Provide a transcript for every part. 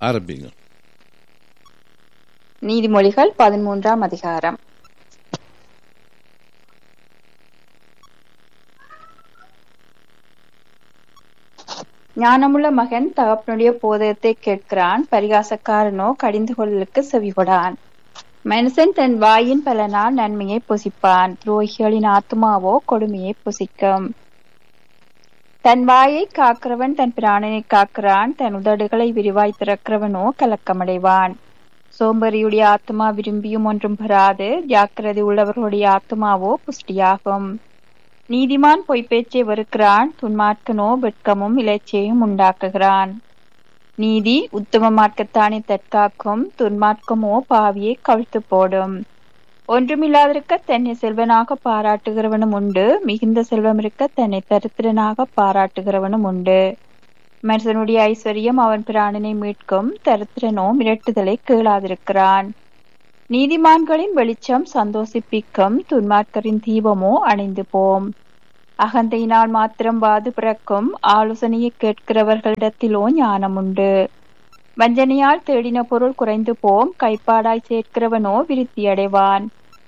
ஆரம்பிங்க நீதிமொழிகள் பதிமூன்றாம் அதிகாரம் ஞானமுள்ள மகன் தகப்பனுடைய போதகத்தை கேட்கிறான் பரிகாசக்காரனோ கடிந்து கொள்ளலுக்கு செவிகொடான் மனுஷன் தன் வாயின் பலனால் நன்மையை புசிப்பான் துரோகிகளின் ஆத்மாவோ கொடுமையை புசிக்கும் தன் வாயை காக்கிறவன் தன் பிராணனை காக்கிறான் தன் உதடுகளை விரிவாய் திறக்கிறவனோ கலக்கமடைவான் சோம்பரியுடைய ஆத்மா விரும்பியும் ஒன்றும் பெறாது ஜாக்கிரதை உள்ளவர்களுடைய ஆத்மாவோ புஷ்டியாகும் நீதிமான் பொய்ப்பேச்சை வெறுக்கிறான் துன்மார்க்கனோ வெட்கமும் இலைச்சையும் உண்டாக்குகிறான் நீதி உத்தம மார்க்கத்தானே தற்காக்கும் துன்மார்க்கமோ பாவியை கவிழ்த்து போடும் ஒன்றுமில்லாதிருக்க தன்னை செல்வனாக பாராட்டுகிறவனும் உண்டு மிகுந்த செல்வம் இருக்க தன்னை தரித்திரனாக பாராட்டுகிறவனும் உண்டு மனுஷனுடைய ஐஸ்வர்யம் அவன் பிராணனை மீட்கும் தரித்திரனோ மிரட்டுதலை கேளாதிருக்கிறான் நீதிமான்களின் வெளிச்சம் சந்தோஷிப்பிக்கும் துன்மார்க்கரின் தீபமோ அணைந்து போம் அகந்தையினால் மாத்திரம் வாது பிறக்கும் ஆலோசனையை கேட்கிறவர்களிடத்திலோ ஞானம் உண்டு வஞ்சனையால் தேடின பொருள் குறைந்து போம் கைப்பாடாய் சேர்க்கிறவனோ விருத்தி அடைவான்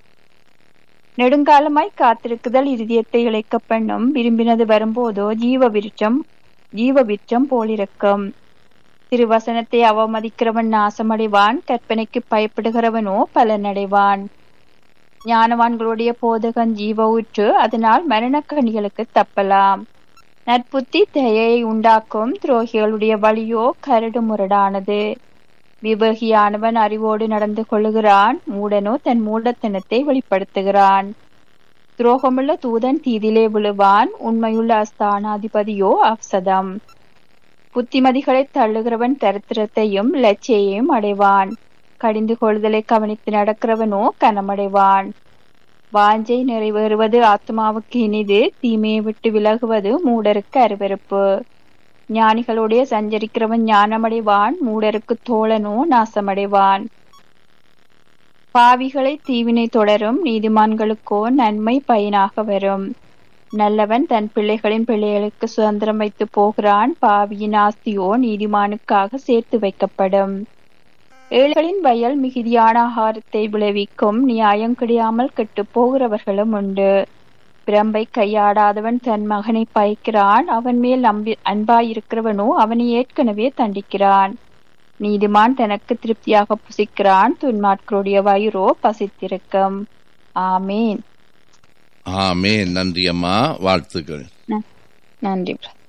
நெடுங்காலமாய் காத்திருக்குதல் இருதயத்தை இழைக்க பண்ணும் விரும்பினது வரும்போதோ ஜீவ விருட்சம் ஜீவ விருட்சம் போலிருக்கும் திருவசனத்தை அவமதிக்கிறவன் நாசமடைவான் கற்பனைக்கு பயப்படுகிறவனோ பலனடைவான் ஞானவான்களுடைய போதகன் ஜீவ ஊற்று அதனால் மரணக்கணிகளுக்கு தப்பலாம் நற்புத்தி தயையை உண்டாக்கும் துரோகிகளுடைய வழியோ கரடு முரடானது விவேகியானவன் அறிவோடு நடந்து கொள்ளுகிறான் மூடனோ தன் மூடத்தனத்தை வெளிப்படுத்துகிறான் துரோகமுள்ள தூதன் தீதிலே விழுவான் உண்மையுள்ள அஸ்தானாதிபதியோ அப்சதம் புத்திமதிகளை தள்ளுகிறவன் தரித்திரத்தையும் லட்சியையும் அடைவான் கடிந்து கொள்தலை கவனித்து நடக்கிறவனோ கனமடைவான் வாஞ்சை நிறைவேறுவது ஆத்மாவுக்கு இனிது தீமையை விட்டு விலகுவது மூடருக்கு அருவருப்பு ஞானிகளுடைய சஞ்சரிக்கிறவன் ஞானமடைவான் மூடருக்கு தோழனோ நாசமடைவான் பாவிகளை தீவினை தொடரும் நீதிமான்களுக்கோ நன்மை பயனாக வரும் நல்லவன் தன் பிள்ளைகளின் பிள்ளைகளுக்கு சுதந்திரம் வைத்து போகிறான் பாவியின் ஆஸ்தியோ நீதிமானுக்காக சேர்த்து வைக்கப்படும் ஏழைகளின் வயல் மிகுதியான ஆகாரத்தை விளைவிக்கும் நியாயம் கிடையாமல் கெட்டு போகிறவர்களும் உண்டு பிரம்பை கையாடாதவன் தன் மகனை பயக்கிறான் அவன் மேல் நம்பி அன்பாயிருக்கிறவனோ அவனை ஏற்கனவே தண்டிக்கிறான் நீதிமான் தனக்கு திருப்தியாக புசிக்கிறான் துன்மாட்களுடைய வயிறோ பசித்திருக்கும் ஆமேன் ஆமே நன்றி அம்மா வாழ்த்துக்கள் நன்றி பிரதர்